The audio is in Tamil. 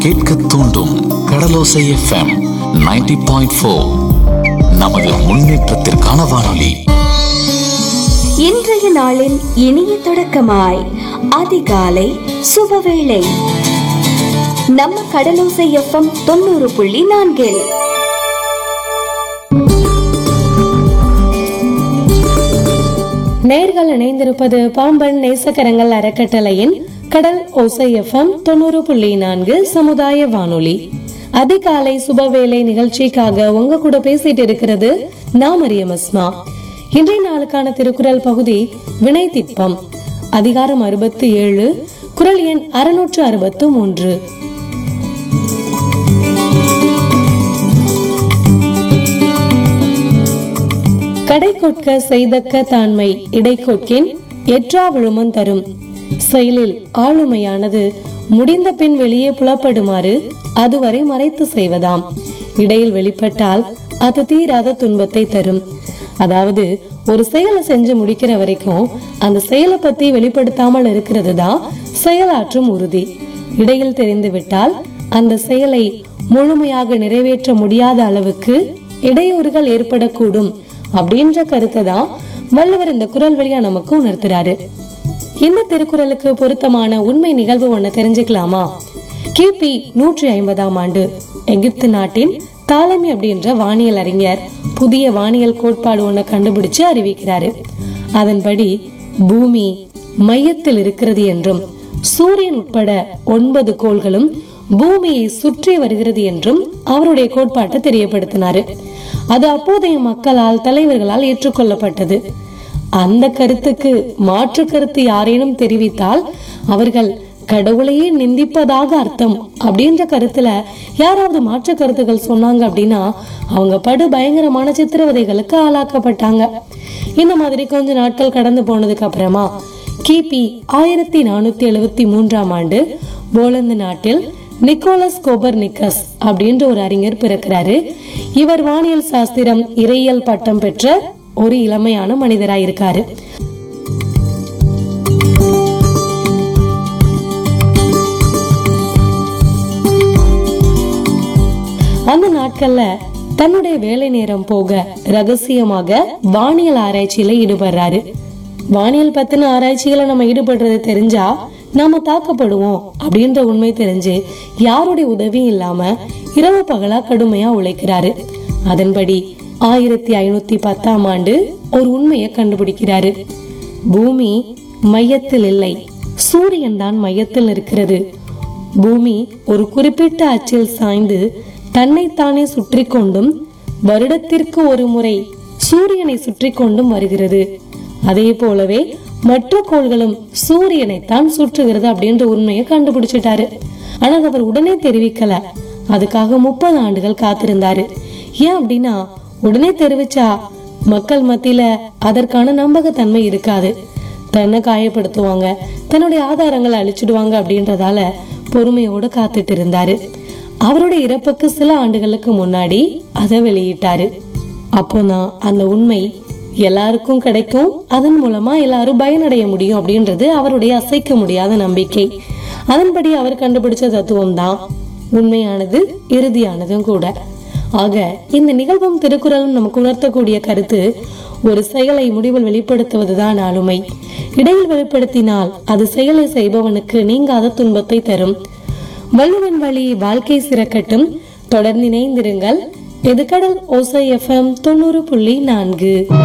கேட்க தூண்டும் கடலோசை எஃப்எம் 90.4 பாயிண்ட் ஃபோர் நமது முன்னேற்றத்திற்கான வானொலி இன்றைய நாளின் இனிய தொடக்கமாய் அதிகாலை சுபவேளை நம்ம கடலோசை எஃப்எம் தொண்ணூறு புள்ளி நான்கில் நேர்கள் இணைந்திருப்பது பாம்பன் நேசக்கரங்கள் அறக்கட்டளையின் கடல் ஓசை எஃப்எம் தொண்ணூறு புள்ளி நான்கு சமுதாய வானொலி அதிகாலை சுபவேளை நிகழ்ச்சிக்காக உங்க கூட பேசிட்டு இருக்கிறது நான் மரியம் அஸ்மா இன்றைய நாளுக்கான திருக்குறள் பகுதி வினை திட்பம் அதிகாரம் அறுபத்தி ஏழு குரல் எண் அறுநூற்று அறுபத்து மூன்று கடைக்கொட்க செய்தக்க தாண்மை இடைக்கொட்கின் எற்றா விழுமம் தரும் செயலில் ஆளுமையானது முடிந்த பின் வெளியே புலப்படுமாறு அதுவரை மறைத்து செய்வதாம் இடையில் வெளிப்பட்டால் அது தீராத துன்பத்தை தரும் அதாவது ஒரு செயலை செஞ்சு முடிக்கிற வரைக்கும் அந்த செயலை பத்தி வெளிப்படுத்தாமல் இருக்கிறது தான் செயலாற்றும் உறுதி இடையில் தெரிந்து விட்டால் அந்த செயலை முழுமையாக நிறைவேற்ற முடியாத அளவுக்கு இடையூறுகள் ஏற்படக்கூடும் அப்படின்ற கருத்தை தான் வள்ளுவர் இந்த குரல் வழியா நமக்கு உணர்த்துறாரு இந்த திருக்குறளுக்கு பொருத்தமான உண்மை நிகழ்வு ஒண்ணு தெரிஞ்சுக்கலாமா கிபி நூற்றி ஐம்பதாம் ஆண்டு எகிப்து நாட்டின் தாலமி அப்படின்ற வானியல் அறிஞர் புதிய வானியல் கோட்பாடு ஒண்ணு கண்டுபிடிச்சு அறிவிக்கிறாரு அதன்படி பூமி மையத்தில் இருக்கிறது என்றும் சூரியன் உட்பட ஒன்பது கோள்களும் பூமியை சுற்றி வருகிறது என்றும் அவருடைய கோட்பாட்டை தெரியப்படுத்தினாரு அது அப்போதைய மக்களால் தலைவர்களால் ஏற்றுக்கொள்ளப்பட்டது அந்த கருத்துக்கு மாற்று கருத்து யாரேனும் தெரிவித்தால் அவர்கள் கடவுளையே நிந்திப்பதாக அர்த்தம் அப்படின்ற கருத்துல யாராவது மாற்று கருத்துக்கள் சொன்னாங்க அப்படின்னா அவங்க படு பயங்கரமான சித்திரவதைகளுக்கு ஆளாக்கப்பட்டாங்க இந்த மாதிரி கொஞ்ச நாட்கள் கடந்து போனதுக்கு அப்புறமா கிபி ஆயிரத்தி நானூத்தி எழுவத்தி மூன்றாம் ஆண்டு போலந்து நாட்டில் நிக்கோலஸ் கோபர்னிக்கஸ் அப்படின்ற ஒரு அறிஞர் பிறக்கிறாரு இவர் வானியல் சாஸ்திரம் இறையியல் பட்டம் பெற்ற ஒரு இளமையான மனிதராயிருக்காரு அந்த நாட்கள்ல தன்னுடைய வேலை நேரம் போக ரகசியமாக வானியல் ஆராய்ச்சியில ஈடுபடுறாரு வானியல் பத்தின ஆராய்ச்சிகளை நம்ம ஈடுபடுறது தெரிஞ்சா நாம தாக்கப்படுவோம் அப்படின்ற உண்மை தெரிஞ்சு யாருடைய உதவியும் இல்லாம இரவு பகலா கடுமையா உழைக்கிறாரு அதன்படி ஆயிரத்தி ஐநூத்தி பத்தாம் ஆண்டு ஒரு உண்மையை கண்டுபிடிக்கிறாரு பூமி மையத்தில் இல்லை சூரியன் தான் மையத்தில் இருக்கிறது பூமி ஒரு குறிப்பிட்ட அச்சில் சாய்ந்து தன்னைத்தானே சுற்றி கொண்டும் வருடத்திற்கு ஒரு முறை சூரியனை சுற்றி கொண்டும் வருகிறது அதே போலவே மற்ற கோள்களும் சூரியனைத்தான் சுற்றுகிறது அப்படின்ற உண்மையை கண்டுபிடிச்சிட்டாரு ஆனா அவர் உடனே தெரிவிக்கல அதுக்காக முப்பது ஆண்டுகள் காத்திருந்தாரு ஏன் அப்படின்னா உடனே தெரிவிச்சா மக்கள் மத்தியில அதற்கான நம்பகத்தன்மை இருக்காது தன்னை காயப்படுத்துவாங்க தன்னுடைய ஆதாரங்களை அழிச்சிடுவாங்க அப்படின்றதால பொறுமையோட காத்துட்டு இருந்தாரு அவருடைய இறப்புக்கு சில ஆண்டுகளுக்கு முன்னாடி அதை வெளியிட்டாரு அப்போதான் அந்த உண்மை எல்லாருக்கும் கிடைக்கும் அதன் மூலமா எல்லாரும் பயனடைய முடியும் அப்படின்றது அவருடைய அசைக்க முடியாத நம்பிக்கை அதன்படி அவர் கண்டுபிடிச்ச தத்துவம் தான் உண்மையானது இறுதியானதும் கூட ஆக இந்த நிகழ்வும் திருக்குறளும் நமக்கு உணர்த்தக்கூடிய கருத்து ஒரு செயலை முடிவில் வெளிப்படுத்துவதுதான் ஆளுமை இடையில் வெளிப்படுத்தினால் அது செயலை செய்பவனுக்கு நீங்காத துன்பத்தை தரும் வள்ளுவன் வழி வாழ்க்கை சிறக்கட்டும் தொடர்ந்து இணைந்திருங்கள் இது கடல் ஓசை எஃப்எம் தொண்ணூறு புள்ளி நான்கு